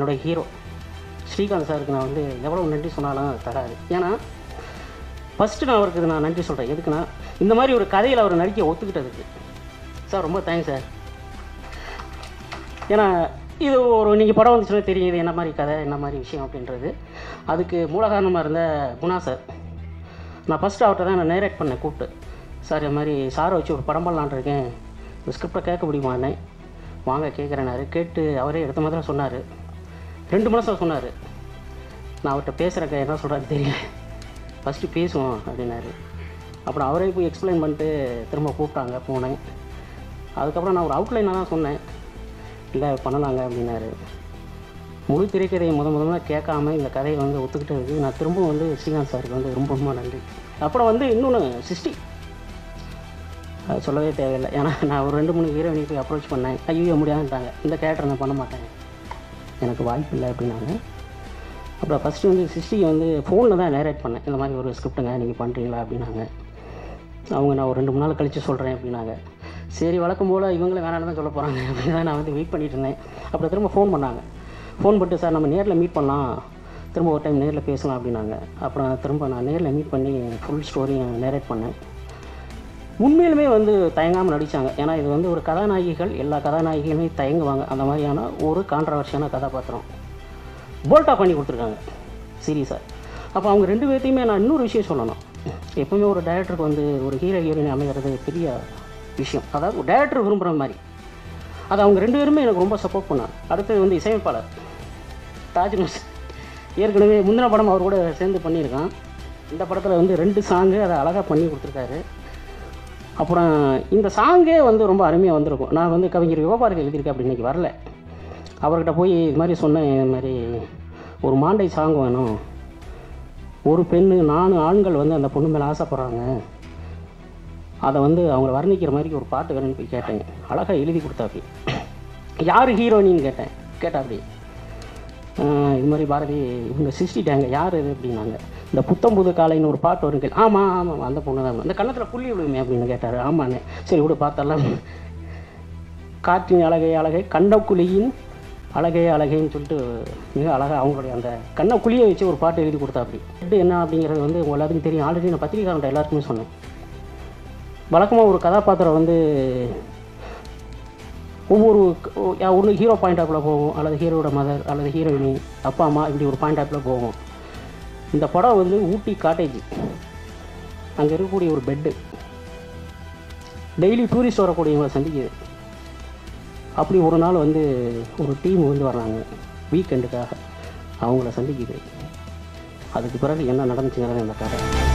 என்னோட ஹீரோ ஸ்ரீகாந்த் சாருக்கு நான் வந்து எவ்வளோ நன்றி சொன்னாலும் அது தராது ஏன்னா ஃபஸ்ட்டு நான் அவருக்கு நான் நன்றி சொல்கிறேன் எதுக்குன்னா இந்த மாதிரி ஒரு கதையில் அவர் நடிக்க ஒத்துக்கிட்டதுக்கு சார் ரொம்ப தேங்க்ஸ் சார் ஏன்னா இது ஒரு நீங்கள் படம் வந்துச்சுன்னா தெரியும் இது என்ன மாதிரி கதை என்ன மாதிரி விஷயம் அப்படின்றது அதுக்கு மூல காரணமாக இருந்த குணா சார் நான் ஃபஸ்ட்டு அவர்கிட்ட தான் நான் நேரேட் பண்ணேன் கூப்பிட்டு சார் இது மாதிரி சாரை வச்சு ஒரு படம் பண்ணலான்னு இருக்கேன் இந்த ஸ்கிரிப்டை கேட்க முடியுமாண்ணே வாங்க கேட்குறேனாரு கேட்டு அவரே எடுத்த மாதிரி தான் சொன்னார் ரெண்டு மாதம் சொன்னார் நான் அவர்கிட்ட பேசுகிறக்க என்ன சொல்கிறாரு தெரியல ஃபஸ்ட்டு பேசுவோம் அப்படின்னாரு அப்புறம் அவரே போய் எக்ஸ்பிளைன் பண்ணிட்டு திரும்ப கூப்பிட்டாங்க போனேன் அதுக்கப்புறம் நான் ஒரு அவுட்லைனாக தான் சொன்னேன் இல்லை பண்ணலாங்க அப்படின்னாரு முழு திரைக்கதையை முத முதல்ல கேட்காம இந்த கதையை வந்து ஒத்துக்கிட்டதுக்கு நான் திரும்பவும் வந்து ஸ்ரீகாந்த் சாருக்கு வந்து ரொம்ப ரொம்ப நன்றி அப்புறம் வந்து இன்னொன்று சிஸ்டி அது சொல்லவே தேவையில்லை ஏன்னா நான் ஒரு ரெண்டு மூணு ஹீரோயினி போய் அப்ரோச் பண்ணேன் ஐயோ முடியாதுட்டாங்க இந்த கேரக்டர் நான் பண்ண மாட்டேன் எனக்கு வாய்ப்பு இல்லை அப்படின்னாங்க அப்புறம் ஃபஸ்ட்டு வந்து சிஸ்டி வந்து ஃபோனில் தான் நேரேட் பண்ணேன் இந்த மாதிரி ஒரு ஸ்கிரிப்ட்டுங்க நீங்கள் பண்ணுறீங்களா அப்படின்னாங்க அவங்க நான் ஒரு ரெண்டு மூணு நாள் கழித்து சொல்கிறேன் அப்படின்னாங்க சரி வழக்கம் போல் இவங்களும் வேணான்னு தான் சொல்ல போகிறாங்க அப்படின்னு தான் நான் வந்து வெயிட் பண்ணிட்டு இருந்தேன் அப்புறம் திரும்ப ஃபோன் பண்ணாங்க ஃபோன் பண்ணிட்டு சார் நம்ம நேரில் மீட் பண்ணலாம் திரும்ப ஒரு டைம் நேரில் பேசலாம் அப்படின்னாங்க அப்புறம் திரும்ப நான் நேரில் மீட் பண்ணி ஃபுல் ஸ்டோரி நேரேட் பண்ணேன் உண்மையிலுமே வந்து தயங்காமல் நடித்தாங்க ஏன்னா இது வந்து ஒரு கதாநாயகிகள் எல்லா கதாநாயகிகளுமே தயங்குவாங்க அந்த மாதிரியான ஒரு கான்ட்ரவர்ஷியான கதாபாத்திரம் போல்ட்டா பண்ணி கொடுத்துருக்காங்க சீரியஸாக அப்போ அவங்க ரெண்டு பேர்த்தையுமே நான் இன்னொரு விஷயம் சொல்லணும் எப்பவுமே ஒரு டைரக்டருக்கு வந்து ஒரு ஹீரோ ஹீரோயின் அமைகிறது பெரிய விஷயம் அதாவது ஒரு டைரக்டர் விரும்புகிற மாதிரி அது அவங்க ரெண்டு பேருமே எனக்கு ரொம்ப சப்போர்ட் பண்ணாங்க அடுத்தது வந்து இசையமைப்பாளர் தாஜ்மஸ் ஏற்கனவே முந்தின படம் அவர் கூட சேர்ந்து பண்ணியிருக்கான் இந்த படத்தில் வந்து ரெண்டு சாங்கு அதை அழகாக பண்ணி கொடுத்துருக்காரு அப்புறம் இந்த சாங்கே வந்து ரொம்ப அருமையாக வந்திருக்கும் நான் வந்து கவிஞர் யுவபாரதி எழுதியிருக்கேன் அப்படி இன்னைக்கு வரல அவர்கிட்ட போய் இது மாதிரி சொன்னேன் இது மாதிரி ஒரு மாண்டை சாங் வேணும் ஒரு பெண்ணு நாலு ஆண்கள் வந்து அந்த பொண்ணு மேலே ஆசைப்பட்றாங்க அதை வந்து அவங்கள வர்ணிக்கிற மாதிரி ஒரு பாட்டு வேணும்னு போய் கேட்டேன் அழகாக எழுதி கொடுத்தாப்பி யார் ஹீரோயின்னு கேட்டேன் கேட்டா அப்படி இது மாதிரி பாரதி இவங்க சிருஷ்டிட்டாங்க யார் இது அப்படின்னாங்க இந்த புத்தம்புது காலைன்னு ஒரு பாட்டு வரும் கேள் ஆமாம் ஆமாம் அந்த பொண்ணு தான் அந்த கன்னத்தில் புள்ளி விழுவுமே அப்படின்னு கேட்டார் ஆமாண்ணே சரி விடு பார்த்தரலாம் காற்றின் அழகை அழகை கண்ணக்குழியின் அழகே அழகேன்னு சொல்லிட்டு மிக அழகாக அவங்களுடைய அந்த கண்ணக்குழியை வச்சு ஒரு பாட்டு எழுதி கொடுத்தா அப்படி ஹெட்டு என்ன அப்படிங்கிறது வந்து உங்க எல்லாத்துக்கும் தெரியும் ஆல்ரெடி நான் பத்திரிகாரன்ட்ட எல்லாருக்குமே சொன்னேன் வழக்கமாக ஒரு கதாபாத்திரம் வந்து ஒவ்வொரு ஒன்று ஹீரோ பாயிண்ட் ஆப்பில் போகும் அல்லது ஹீரோட மதர் அல்லது ஹீரோயினி அப்பா அம்மா இப்படி ஒரு பாயிண்ட் ஆப்பில் போகும் இந்த படம் வந்து ஊட்டி காட்டேஜ் அங்கே இருக்கக்கூடிய ஒரு பெட்டு டெய்லி டூரிஸ்ட் வரக்கூடியவங்களை சந்திக்குது அப்படி ஒரு நாள் வந்து ஒரு டீம் வந்து வர்றாங்க வீக்கெண்டுக்காக அவங்கள சந்திக்குது அதுக்கு பிறகு என்ன நடந்துச்சுங்கிறது அந்த கதை